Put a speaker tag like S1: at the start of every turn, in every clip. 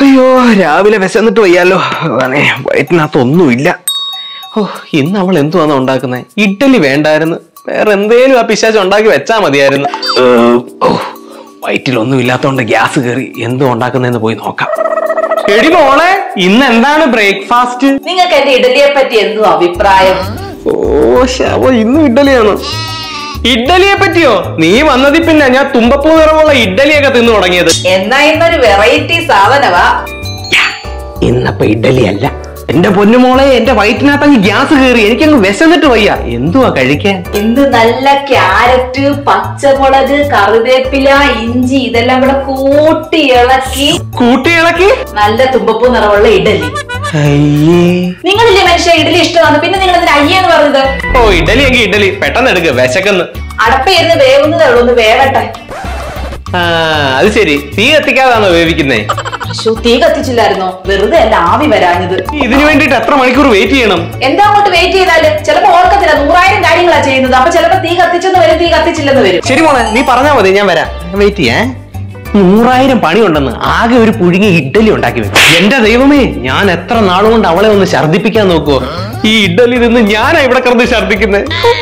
S1: അയ്യോ രാവിലെ വിശന്നിട്ട് വയ്യാലോ അതാണേ വയറ്റിനകത്ത് ഒന്നുമില്ല ഓ ഇന്ന് അവൾ എന്തുവാണ് ഉണ്ടാക്കുന്നത് ഇഡ്ഡലി വേണ്ടായിരുന്നു വേറെ എന്തേലും ആ പിശാച്ച് ഉണ്ടാക്കി വെച്ചാ മതിയായിരുന്നു ഏ, ഓ വയറ്റിലൊന്നും ഇല്ലാത്തോണ്ട് ഗ്യാസ് കയറി എന്തോ ഉണ്ടാക്കുന്നതെന്ന് പോയി നോക്കാം എടി മോളെ ഇന്ന് എന്താണ് ബ്രേക്ക്ഫാസ്റ്റ്
S2: നിങ്ങൾക്ക് എന്റെ ഇഡലിയെ പറ്റി എന്തു അഭിപ്രായം
S1: ഓ ശവ ഇന്ന് ഇഡ്ഡലിയാണ് ഇഡ്ഡലിയെ പറ്റിയോ നീ വന്നതി പിന്നെ ഞാൻ തുമ്പപ്പൂ നിറമുള്ള ഇഡ്ഡലിയൊക്കെ തിന്നു തുടങ്ങിയത്
S2: എന്നാ ഇന്നൊരു വെറൈറ്റി സാധനവാ
S1: ഇന്നപ്പോ ഇഡ്ഡലി അല്ല എന്റെ പൊന്നുമോളെ എന്റെ വയറ്റിനകത്തങ്ങ് ഗ്യാസ് കയറി എനിക്കങ്ങ് വിശന്നിട്ട് വയ്യ എന്തുവാ കഴിക്കാൻ
S2: ഇന്ന് നല്ല ക്യാരറ്റ് പച്ചമുളക് കറിവേപ്പില ഇഞ്ചി ഇതെല്ലാം കൂടെ കൂട്ടി ഇളക്കി
S1: കൂട്ടി ഇളക്കി
S2: നല്ല തുമ്പപ്പൂ നിറമുള്ള ഇഡലി
S1: അയ്യേ
S2: നിങ്ങളില്ലേ മനുഷ്യ ഇഡലി ഇഷ്ടമാണ് പിന്നെ നിങ്ങൾ എന്തിനാ അയ്യെന്ന് പറഞ്ഞത്
S1: ഓ ഇഡലി എങ്കിൽ ഇഡലി പെട്ടെന്ന് എടുക്ക് വിശക്കെന്ന്
S2: അടപ്പയിരുന്ന് വേവുന്നതേ ഉള്ളൂ ഒന്ന് വേവട്ടെ
S1: ആ അത് ശരി തീ കത്തിക്കാതാണോ വേവിക്കുന്നേ
S2: അശോ തീ കത്തിച്ചില്ലായിരുന്നോ വെറുതെ അല്ല ആവി വരാഞ്ഞത്
S1: ഇതിനു വേണ്ടിട്ട് എത്ര മണിക്കൂർ വെയിറ്റ് ചെയ്യണം
S2: എന്താ അങ്ങോട്ട് വെയിറ്റ് ചെയ്താല് ചിലപ്പോ ഓർക്കത്തില്ല നൂറായിരം കാര്യങ്ങളാ ചെയ്യുന്നത് അപ്പൊ ചിലപ്പോ തീ കത്തിച്ചെന്ന് വരും തീ കത്തിച്ചില്ലെന്ന് വരും
S1: ശരി മോളെ നീ പറഞ്ഞാ മതി ഞാൻ വരാം വെയിറ്റ് ചെയ്യാ നൂറായിരം പണിയുണ്ടെന്ന് ആകെ ഒരു പുഴുങ്ങി ഇഡ്ഡലി ഉണ്ടാക്കി വെക്കും എന്റെ ദൈവമേ ഞാൻ എത്ര നാളുകൊണ്ട് അവളെ ഒന്ന് ഛർദിപ്പിക്കാൻ നോക്കുവോ ഈ ഇഡ്ഡലി നിന്ന് ഞാനാ ഇവിടെ കിടന്ന് ഛർദിക്കുന്നേ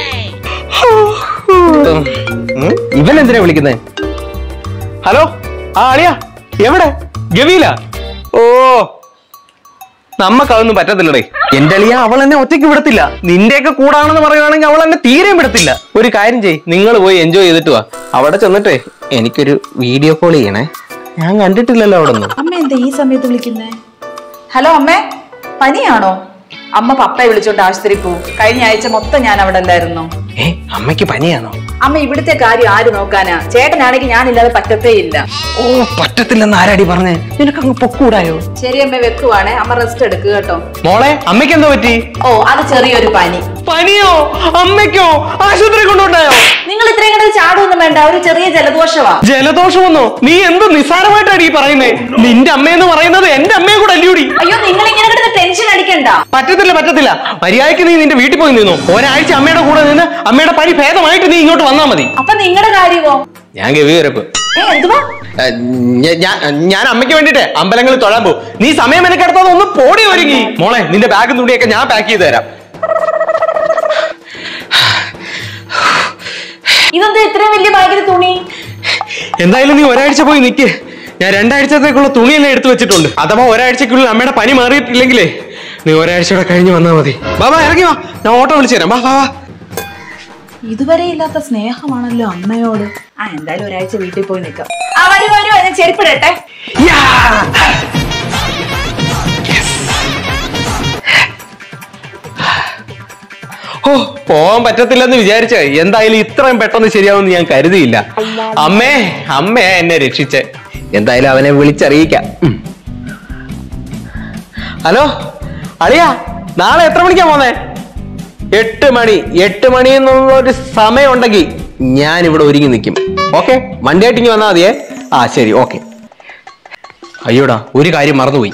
S1: ഇവൻ എന്തിനാ വിളിക്കുന്നേ ഹലോ ആ അളിയാ എവിടെ ഗവിയില ഓ നമ്മക്കതൊന്നും പറ്റത്തില്ലടേ എന്റെ അളിയ അവൾ എന്നെ ഒറ്റയ്ക്ക് വിടത്തില്ല നിന്റെയൊക്കെ കൂടാണെന്ന് പറയുവാണെങ്കിൽ അവൾ എന്നെ തീരെയും വിടത്തില്ല ഒരു കാര്യം ചെയ് നിങ്ങൾ പോയി എൻജോയ് ചെയ്തിട്ട് വാ അവിടെ ചെന്നിട്ടേ എനിക്കൊരു വീഡിയോ കോൾ ചെയ്യണേ ഞാൻ കണ്ടിട്ടില്ലല്ലോ അവിടെ ഒന്നും
S2: അമ്മ എന്താ ഈ സമയത്ത് വിളിക്കുന്നേ ഹലോ അമ്മേ പനിയാണോ അമ്മ പപ്പയെ വിളിച്ചോണ്ട് ആശുപത്രി പോവും കഴിഞ്ഞ ആഴ്ച മൊത്തം ഞാൻ അവിടെ അല്ലായിരുന്നു
S1: ഏ അമ്മയ്ക്ക് പനിയാണോ
S2: അമ്മ ഇവിടുത്തെ കാര്യം ആര് നോക്കാനാ ചേട്ടനാണെങ്കിൽ ഞാനില്ലാതെ പറ്റത്തേ ഇല്ല
S1: ഓ പറ്റത്തില്ലെന്ന് ആരാടി പറഞ്ഞേ നിനക്കങ്ങ് പൊക്കൂടായോ
S2: ശരി അമ്മ വെക്കുവാണേ അമ്മ റെസ്റ്റ് എടുക്കുക കേട്ടോ
S1: മോളെ അമ്മയ്ക്ക് എന്തോ പറ്റി
S2: ഓ അത് ചെറിയൊരു പനി
S1: പനിയോ അമ്മയ്ക്കോ ആശുപത്രി കൊണ്ടുണ്ടായോ
S2: നിങ്ങൾ ഇത്രയും കൂടെ ചാടൊന്നും വേണ്ട ഒരു ചെറിയ ജലദോഷവാ
S1: ജലദോഷമെന്നോ നീ എന്ത് നിസ്സാരമായിട്ടാണ് ഈ പറയുന്നേ നിന്റെ അമ്മയെന്ന് പറയുന്നത് എന്റെ അമ്മയെ കൂടെ അല്ലൂടി
S2: അയ്യോ നിങ്ങൾ ഇങ്ങനെ കിടന്ന് ടെൻഷൻ അടിക്കണ്ട
S1: പറ്റത്തില്ല പറ്റത്തില്ല മര്യാദയ്ക്ക് നീ നിന്റെ വീട്ടിൽ പോയി നിന്നു ഒരാഴ്ച അമ്മയുടെ കൂടെ നിന്ന് അമ്മയുടെ പനി ഭേദമായിട്ട് നീ ഇങ്ങോട്ട് വന്നാ മതി
S2: അപ്പൊ നിങ്ങളുടെ കാര്യമോ
S1: ഞാൻ ഗവി വരപ്പ്
S2: ഏ എന്തുവാ
S1: ഞാൻ അമ്മയ്ക്ക് വേണ്ടിട്ട് അമ്പലങ്ങളിൽ തൊഴാൻ പോകും നീ സമയം എനിക്കെടുത്തത് ഒന്ന് പോടി ഒരുങ്ങി മോളെ നിന്റെ ബാഗും തുണിയൊക്കെ ഞാൻ പാക്ക് ചെയ്ത് തരാം
S2: ഇതെന്താ ഇത്രയും വലിയ ബാഗിൽ തുണി
S1: എന്തായാലും നീ ഒരാഴ്ച പോയി നിക്ക് ഞാൻ രണ്ടാഴ്ചത്തേക്കുള്ള തുണിയെല്ലാം എടുത്തു വെച്ചിട്ടുണ്ട് അഥവാ ഒരാഴ്ചക്കുള്ളിൽ അമ്മയുടെ പനി മാറിയിട്ടില്ലെങ്കിലേ നീ ഒരാഴ്ചയുടെ കഴിഞ്ഞ് വന്നാ മതി ബാബാ ഇറങ്ങി വാ ഞാൻ ഓട്ടോ വിളിച്ചു തരാം വാ വാ വാ
S2: ഇതുവരെ ഇല്ലാത്ത സ്നേഹമാണല്ലോ അമ്മയോട് ആ എന്തായാലും ഒരാഴ്ച വീട്ടിൽ പോയി നിൽക്കാം ആ വരൂ വരൂ ഞാൻ ചെരുപ്പിടട്ടെ
S1: യാ! ഓ പോവാൻ പറ്റത്തില്ലെന്ന് വിചാരിച്ച എന്തായാലും ഇത്രയും പെട്ടെന്ന് ശരിയാവുമെന്ന് ഞാൻ കരുതിയില്ല അമ്മേ അമ്മയാ എന്നെ രക്ഷിച്ചേ എന്തായാലും അവനെ വിളിച്ചറിയിക്കാം ഉം. ഹലോ അളിയാ നാളെ എത്ര മണിക്കാ പോന്നേ എട്ട് മണി എട്ട് മണി എന്നുള്ള ഒരു സമയം ഉണ്ടെങ്കിൽ ഞാൻ ഇവിടെ ഒരുങ്ങി നിൽക്കും ഓക്കെ വണ്ടിയായിട്ട് ഇങ്ങ് വന്നാൽ മതിയേ ആ ശരി ഓക്കെ അയ്യോടാ ഒരു കാര്യം മറന്നുപോയി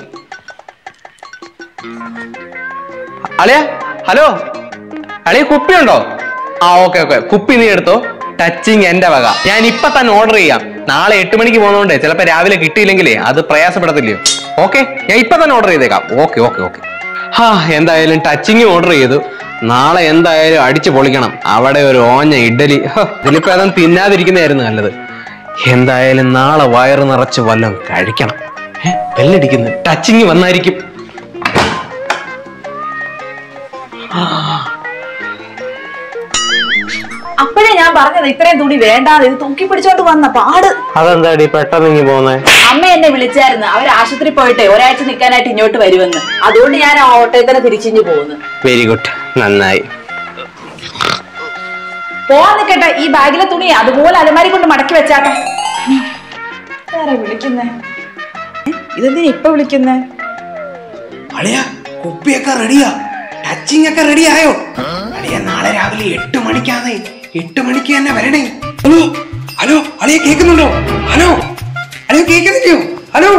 S1: അളിയ ഹലോ അളിയ കുപ്പിയുണ്ടോ ആ ഓക്കെ ഓക്കെ കുപ്പി നീ എടുത്തോ ടച്ചിങ് എന്റെ വക ഞാൻ ഇപ്പൊ തന്നെ ഓർഡർ ചെയ്യാം നാളെ എട്ട് മണിക്ക് പോകുന്നതുകൊണ്ട് ചിലപ്പോ രാവിലെ കിട്ടിയില്ലെങ്കിലേ അത് പ്രയാസപ്പെടത്തില്ലയോ ഓക്കെ ഞാൻ ഇപ്പൊ തന്നെ ഓർഡർ ചെയ്തേക്കാം ഓക്കെ ഓക്കെ ഓക്കെ ഹാ എന്തായാലും ടച്ചിങ് ഓർഡർ ചെയ്തു നാളെ എന്തായാലും അടിച്ചു പൊളിക്കണം അവിടെ ഒരു ഓഞ്ഞ ഇഡലി ഹോ, ഇതിലിപ്പോ അതും തിന്നാതിരിക്കുന്നതായിരുന്നു നല്ലത് എന്തായാലും നാളെ വയറ് നിറച്ച് വല്ലതും കഴിക്കണം ഏ ബെല്ലടിക്കുന്നു ടച്ചിങ് വന്നായിരിക്കും
S2: അപ്പോഴേ ഞാൻ പറഞ്ഞത് ഇത്രയും തുണി വേണ്ടാതെ ഇത് തൂക്കി പിടിച്ചോണ്ട് വന്ന പാട്
S1: അതെന്താടി പെട്ടെന്ന് ഇങ്ങ് പോന്നേ
S2: അമ്മ എന്നെ വിളിച്ചായിരുന്നു അവർ ആശുപത്രി പോയിട്ടെ ഒരാഴ്ച നിൽക്കാനായിട്ട് ഇങ്ങോട്ട് വരുമെന്ന് അതുകൊണ്ട് ഞാൻ ആ ഓട്ടോയിൽ തന്നെ തിരിച്ചിഞ്ഞു പോകുന്നു
S1: വെരി ഗുഡ് നന്നായി
S2: പോവാൻ നിക്കട്ടെ ഈ ബാഗിലെ തുണി അതുപോലെ അലമാരി കൊണ്ട് മടക്കി വെച്ചാട്ടെ ആരാ വിളിക്കുന്നേ ഏ? ഇതെന്തിനാ ഇപ്പൊ വിളിക്കുന്നേ
S3: അളിയ കുപ്പിയൊക്കെ റെഡിയാ ടച്ചിങ് ഒക്കെ റെഡി ആയോ അളിയ നാളെ രാവിലെ എട്ട് മണിക്കാതെ എട്ട് മണിക്ക് തന്നെ വരണേ ഹലോ ഹലോ അളിയ കേൾക്കുന്നുണ്ടോ ഹലോ അളിയ കേൾക്കുന്നില്ലയോ ഹലോ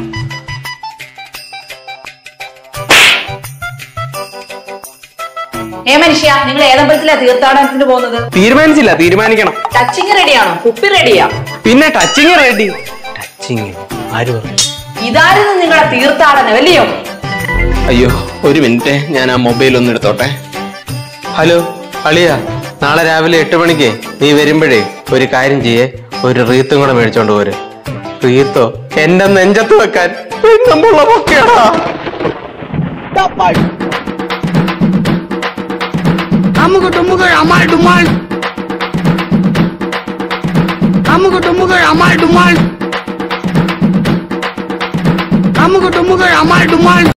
S2: ഏ മനുഷ്യ നിങ്ങൾ ഏതമ്പലത്തിലാ തീർത്ഥാടനത്തിന് പോകുന്നത്
S1: തീരുമാനിച്ചില്ല തീരുമാനിക്കണം
S2: ടച്ചിങ് റെഡിയാണോ കുപ്പി റെഡിയാ
S1: പിന്നെ ടച്ചിങ് റെഡി ടച്ചിങ് ആര് പറഞ്ഞു
S2: ഇതായിരുന്നു നിങ്ങളുടെ തീർത്ഥാടനം അല്ലയോ
S1: അയ്യോ ഒരു മിനിറ്റ് ഞാൻ ആ മൊബൈൽ ഒന്ന് എടുത്തോട്ടെ ഹലോ അളിയ നാളെ രാവിലെ എട്ട് മണിക്ക് നീ വരുമ്പോഴേ ഒരു കാര്യം ചെയ്യേ ഒരു റീത്തും കൂടെ മേടിച്ചോണ്ട് പോര് റീത്തോ എന്റെ നെഞ്ചത്ത് വെക്കാൻ നമ്മളുള്ള പൊക്കെയാടാ
S4: അമുക്ക് ടുമുക്ക് അമാൽ ഡുമാൽ അമുക്ക് ടുമുക്ക് അമാൽ ഡുമാൽ അമുക്ക് ടുമുക്ക് അമാൽ ഡുമാൽ